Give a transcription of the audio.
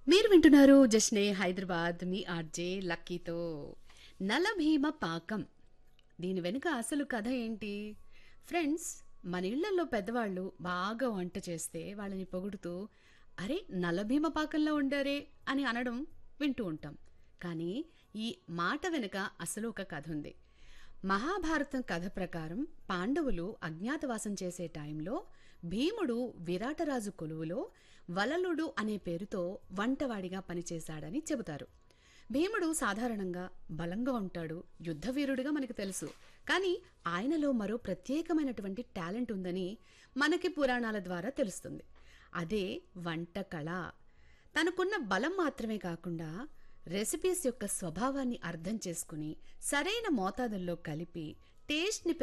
మీరు వింటున్నారు జస్నే హైదరాబాద్ మీ ఆర్జే లక్కీతో నలభీమ పాకం దీని వెనుక అసలు కథ ఏంటి ఫ్రెండ్స్ మన ఇళ్లలో పెద్దవాళ్ళు బాగా వంట చేస్తే వాళ్ళని పొగుడుతూ అరే నలభీమ పాకంలో ఉండారే అని అనడం వింటూ ఉంటాం కానీ ఈ మాట వెనుక అసలు ఒక కథ ఉంది మహాభారతం కథ ప్రకారం పాండవులు అజ్ఞాతవాసం చేసే టైంలో భీముడు విరాటరాజు కొలువులో వలలుడు అనే పేరుతో వంటవాడిగా పనిచేశాడని చెబుతారు భీముడు సాధారణంగా బలంగా ఉంటాడు యుద్ధవీరుడిగా మనకు తెలుసు కానీ ఆయనలో మరో ప్రత్యేకమైనటువంటి టాలెంట్ ఉందని మనకి పురాణాల ద్వారా తెలుస్తుంది అదే వంట కళ తనకున్న బలం మాత్రమే కాకుండా రెసిపీస్ యొక్క స్వభావాన్ని అర్థం చేసుకుని సరైన మోతాదుల్లో కలిపి టేస్ట్ని